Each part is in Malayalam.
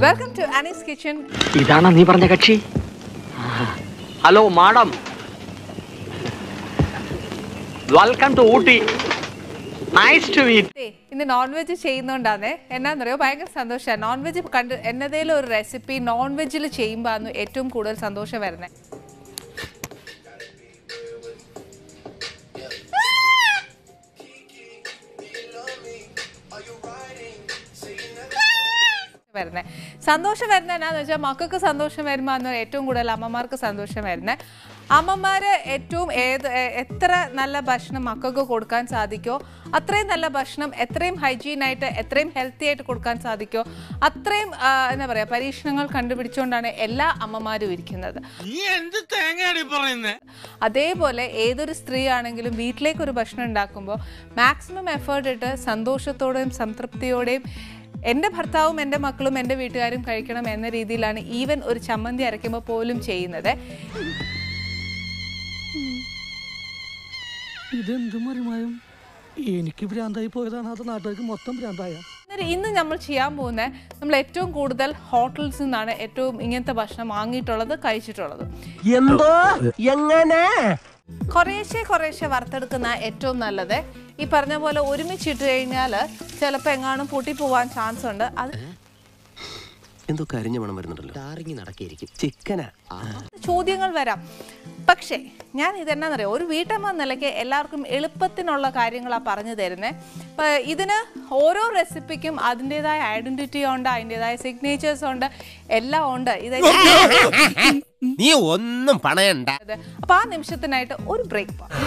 വെൽക്കം ടു അനീസ് കിച്ചൺ ഇതാണോ നീ പറഞ്ഞ കക്ഷി hello madam welcome to Ooty nice to meet ഇന്ന് നോൺ വെജ് ചെയ്യുന്നോണ്ടാന്നേ എന്നാന്നറിയോ ഭയങ്കര സന്തോഷമാണ് നോൺ വെജ് കണ്ട് എന്നതേലും ഒരു റെസിപ്പി നോൺ വെജിൽ ചെയ്യുമ്പോഴാണ് ഏറ്റവും കൂടുതൽ സന്തോഷം വരുന്നത് വരുന്നത് സന്തോഷം വരുന്നത് എന്നാന്ന് വെച്ചാൽ മക്കൾക്ക് സന്തോഷം വരുമ്പോൾ അന്ന് ഏറ്റവും കൂടുതൽ അമ്മമാർക്ക് സന്തോഷം വരുന്നത് അമ്മമാർ ഏറ്റവും ഏത് എ- എത്ര നല്ല ഭക്ഷണം മക്കൾക്ക് കൊടുക്കാൻ സാധിക്കോ അത്രയും നല്ല ഭക്ഷണം എത്രയും ഹൈജീനായിട്ട് എത്രയും ഹെൽത്തി ആയിട്ട് കൊടുക്കാൻ സാധിക്കോ അത്രയും ആ, എന്താ പറയുക പരീക്ഷണങ്ങൾ കണ്ടുപിടിച്ചുകൊണ്ടാണ് എല്ലാ അമ്മമാരും ഇരിക്കുന്നത് നീ എന്ത് തേങ്ങയാടി പറയുന്നേ അതേപോലെ ഏതൊരു സ്ത്രീ ആണെങ്കിലും വീട്ടിലേക്ക് ഒരു ഭക്ഷണം ഉണ്ടാക്കുമ്പോൾ മാക്സിമം എഫേർട്ട് ഇട്ട് സന്തോഷത്തോടെയും സംതൃപ്തിയോടെയും എൻ്റെ ഭർത്താവും എൻ്റെ മക്കളും എൻ്റെ വീട്ടുകാരും കഴിക്കണം എന്ന രീതിയിലാണ് ഈവൻ ഒരു ചമ്മന്തി അരയ്ക്കുമ്പോൾ പോലും ചെയ്യുന്നത് ഇതെന്ത് മറിമായും എനിക്ക് ഭ്രാന്തായി പോയതാണ് അത് നാട്ടുകാർക്ക് മൊത്തം ഭ്രാന്തായ അന്നേരം ഇന്ന് നമ്മൾ ചെയ്യാൻ പോകുന്നത് നമ്മൾ ഏറ്റവും കൂടുതൽ ഹോട്ടൽസിൽ നിന്നാണ് ഏറ്റവും ഇങ്ങനത്തെ ഭക്ഷണം വാങ്ങിയിട്ടുള്ളത് കഴിച്ചിട്ടുള്ളത് എന്തോ എങ്ങനെ കുറേശ്ശെ കുറേശ്ശെ വറുത്തെടുക്കുന്ന ഏറ്റവും നല്ലത് ഈ പറഞ്ഞ പോലെ ഒരുമിച്ചിട്ട് കഴിഞ്ഞാൽ ചിലപ്പോൾ എങ്ങാനും പൊട്ടിപ്പോവാൻ ചാൻസ് ഉണ്ട് അത് എന്തോ കരിഞ്ഞ മണം വരുന്നുണ്ടല്ലോ ടാറിങ് നടക്കിയിരിക്കും ചിക്കനാ ചോദ്യങ്ങൾ വരാം പക്ഷേ ഞാൻ ഇതെന്നാന്നറിയോ ഒരു വീട്ടമ്മ എന്ന നിലയ്ക്ക് എല്ലാവർക്കും എളുപ്പത്തിനുള്ള കാര്യങ്ങളാണ് പറഞ്ഞു തരുന്നത് ഇപ്പം ഇതിന് ഓരോ റെസിപ്പിക്കും അതിൻ്റെതായ ഐഡൻറ്റിറ്റി ഉണ്ട് അതിൻ്റെതായ സിഗ്നേച്ചേഴ്സ് ഉണ്ട് എല്ലാം ഉണ്ട് ഇത് നീ ഒന്നും പണയണ്ട അപ്പോൾ ആ നിമിഷത്തിനായിട്ട് ഒരു ബ്രേക്ക് പോകാം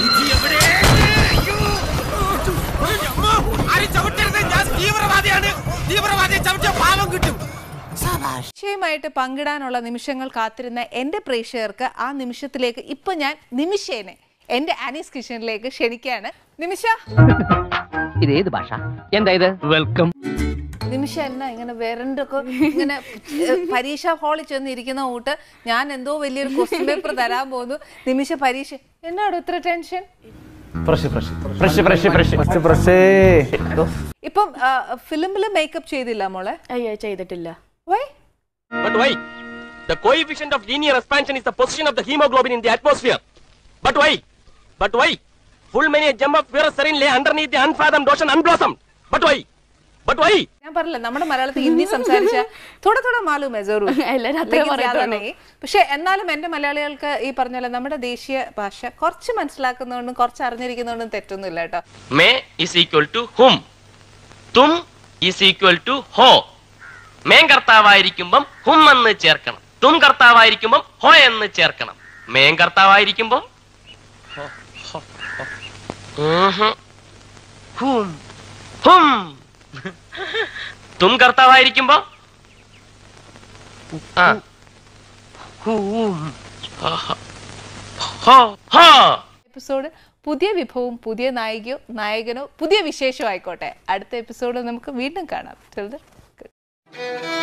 തീവ്രവാദിയാണ് തീവ്രവാദിയെ ചവിട്ടിയ പാവം കിട്ടും നിശ്ചയമായിട്ട് പങ്കിടാനുള്ള നിമിഷങ്ങൾ കാത്തിരുന്ന എൻ്റെ പ്രേക്ഷകർക്ക് ആ നിമിഷത്തിലേക്ക് ഇപ്പൊ ഞാൻ നിമിഷേനെ എൻ്റെ ആനീസ് കിച്ചണിലേക്ക് ക്ഷണിക്കുകയാണ് നിമിഷ ഇത് ഏത് ഭാഷ എന്താ ഇത് വെൽക്കം നിമിഷ എന്നാ ഇങ്ങനെ വരണ്ടൊക്കെ ഇങ്ങനെ ഏഹ്, പരീക്ഷാ ഹാളിൽ ചെന്ന് ഇരിക്കുന്ന കൂട്ട് ഞാൻ എന്തോ വലിയൊരു ക്വസ്റ്റ്യൻ പേപ്പർ തരാൻ പോകുന്നു നിമിഷ പരീക്ഷ എന്നാടോ ഇത്ര ടെൻഷൻ ഇപ്പം ഫിലിമിൽ മേക്കപ്പ് ചെയ്തില്ല മോളെ അയ്യോ ചെയ്തിട്ടില്ല why But why? The coefficient of linear expansion is the position of the hemoglobin in the atmosphere. But why? But why? Full many a gem of pure serene lay underneath the unfathomed ocean unblossomed. But why? But why? ഞാൻ പറഞ്ഞില്ല നമ്മുടെ മലയാളത്തിൽ ഹിന്ദി സംസാരിച്ച തോടെ തോടെ മാലൂം ജറൂർ എല്ലാരും അത്രേ അല്ലെങ്കിൽ പറയത്തുള്ളൂ. ജ്യാദാ നഹീം. പക്ഷെ എന്നാലും എന്റെ മലയാളികൾക്ക് ഈ പറഞ്ഞ പോലെ നമ്മുടെ ദേശീയ ഭാഷ കുറച്ച് മനസ്സിലാക്കുന്നതുകൊണ്ടും കുറച്ച് അറിഞ്ഞിരിക്കുന്നതുകൊണ്ടും തെറ്റൊന്നുമില്ല കേട്ടോ Me is equal to whom. തും is equal to ho. മേൻ കർത്താവായിരിക്കുമ്പം ഹും എന്ന് ചേർക്കണം തും കർത്താവായിരിക്കുമ്പം ഹോ എന്ന് ചേർക്കണം മേൻ കർത്താവായിരിക്കുമ്പം ഹോ, ഹോ, ഹോ. ഊഹും. ഹും ഹും തും കർത്താവായിരിക്കുമ്പോ ആ ഹൂം. ആഹാ. ഹോ ഹോ എപ്പിസോഡ് പുതിയ വിഭവവും പുതിയ നായികയോ നായകനോ പുതിയ വിശേഷമോ ആയിക്കോട്ടെ അടുത്ത എപ്പിസോഡ് നമുക്ക് വീണ്ടും കാണാം Till then, good.